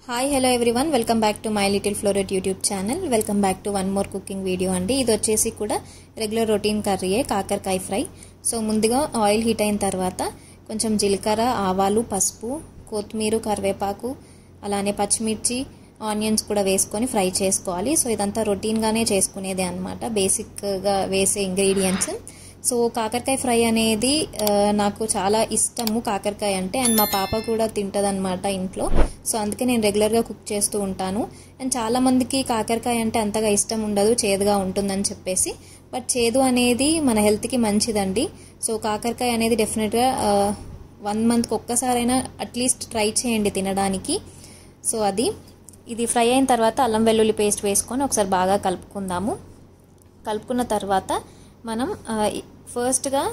hi hello everyone welcome back to my little floret YouTube channel welcome back to one more cooking video అండి ఇది వచ్చేసి కూడా regular routine కర్రీయే కాకరకాయ fry so ముందుగా oil heat అయిన తర్వాత కొంచెం జీలకర్ర ఆవాలు పసుపు కొత్తిమీర కరివేపాకు అలానే పచ్చిమిర్చి ఆనియన్స్ కూడా వేసుకొని ఫ్రై చేసుకోవాలి సో ఇదంతా రొటీన్గానే చేసుకునేదే అనమాట బేసిక్గా వేసే ఇంగ్రీడియంట్స్ సో కాకరకాయ ఫ్రై అనేది ఆ, నాకు చాలా ఇష్టము కాకరకాయ అంటే అండ్ మా పాప కూడా తింటదన్నమాట ఇంట్లో సో అందుకే నేను రెగ్యులర్గా కుక్ చేస్తూ ఉంటాను అండ్ చాలా మందికి కాకరకాయ అంటే అంతగా ఇష్టం ఉండదు చేదుగా ఉంటుందని చెప్పేసి బట్ చేదు అనేది మన హెల్త్కి మంచిదండి సో కాకరకాయ అనేది డెఫినెట్గా వన్ మంత్కి ఒక్కసారైనా అట్లీస్ట్ ట్రై చేయండి తినడానికి సో అది ఇది ఫ్రై అయిన తర్వాత అల్లం వెల్లుల్లి పేస్ట్ వేసుకొని ఒకసారి బాగా కలుపుకుందాము కలుపుకున్న తర్వాత మనం ఆ, ఫస్ట్గా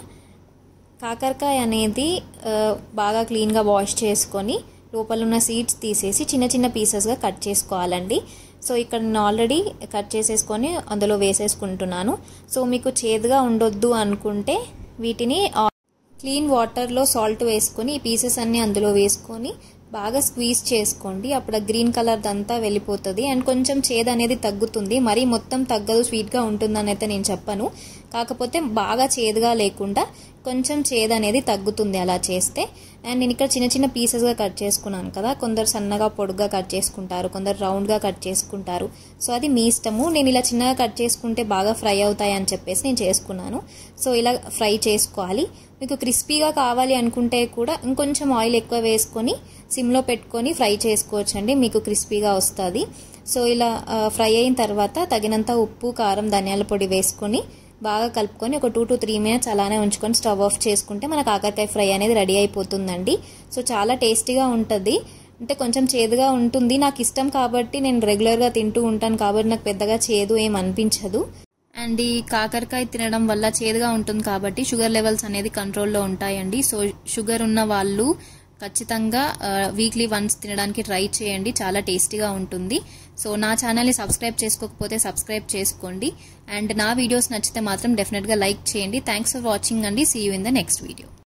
కాకరకాయ అనేది ఆ, బాగా క్లీన్గా వాష్ చేసుకొని లోపల ఉన్న సీడ్స్ తీసేసి చిన్న చిన్న పీసెస్గా కట్ చేసుకోవాలండి సో ఇక్కడ నేను ఆల్రెడీ కట్ చేసేసుకొని అందులో వేసేసుకుంటున్నాను సో మీకు చేదుగా ఉండొద్దు అనుకుంటే వీటిని ఆ- క్లీన్ వాటర్లో సాల్ట్ వేసుకొని ఈ పీసెస్ అన్ని అందులో వేసుకొని బాగా స్క్వీజ్ చేసుకోండి అప్పుడు ఆ గ్రీన్ కలర్ దంతా వెళ్ళిపోతుంది అండ్ కొంచెం చేదు అనేది తగ్గుతుంది మరీ మొత్తం తగ్గదు స్వీట్గా ఉంటుందని అయితే నేను చెప్పను కాకపోతే బాగా చేదుగా లేకుండా కొంచెం చేదు అనేది తగ్గుతుంది అలా చేస్తే అండ్ నేను ఇక్కడ చిన్న చిన్న పీసెస్గా కట్ చేసుకున్నాను కదా కొందరు సన్నగా పొడుగ్గా కట్ చేసుకుంటారు కొందరు రౌండ్గా కట్ చేసుకుంటారు సో అది మీ ఇష్టము నేను ఇలా చిన్నగా కట్ చేసుకుంటే బాగా ఫ్రై అవుతాయి అని చెప్పేసి నేను చేసుకున్నాను సో ఇలా ఫ్రై చేసుకోవాలి మీకు క్రిస్పీగా కావాలి అనుకుంటే కూడా ఇంకొంచెం ఆయిల్ ఎక్కువ వేసుకొని సిమ్లో పెట్టుకొని ఫ్రై చేసుకోవచ్చండి మీకు క్రిస్పీగా వస్తుంది సో ఇలా ఆ, ఫ్రై అయిన తర్వాత తగినంత ఉప్పు కారం ధనియాల పొడి వేసుకొని బాగా కలుపుకొని ఒక టూ టు త్రీ మినిట్స్ అలానే ఉంచుకొని స్టవ్ ఆఫ్ చేసుకుంటే మన కాకరకాయ ఫ్రై అనేది రెడీ అయిపోతుందండి సో చాలా టేస్టీగా ఉంటుంది అంటే కొంచెం చేదుగా ఉంటుంది నాకు ఇష్టం కాబట్టి నేను రెగ్యులర్గా తింటూ ఉంటాను కాబట్టి నాకు పెద్దగా చేదు ఏం అనిపించదు అండ్ ఈ కాకరకాయ తినడం వల్ల చేదుగా ఉంటుంది కాబట్టి షుగర్ లెవెల్స్ అనేది కంట్రోల్లో ఉంటాయండి సో షుగర్ ఉన్న వాళ్ళు ఖచ్చితంగా వీక్లీ వన్స్ తినడానికి ట్రై చేయండి చాలా టేస్టీగా ఉంటుంది సో నా ఛానల్ని సబ్స్క్రైబ్ చేసుకోకపోతే సబ్స్క్రైబ్ చేసుకోండి అండ్ నా వీడియోస్ నచ్చితే మాత్రం డెఫినెట్గా లైక్ చేయండి థ్యాంక్స్ ఫర్ వాచింగ్ అండి see you in the next video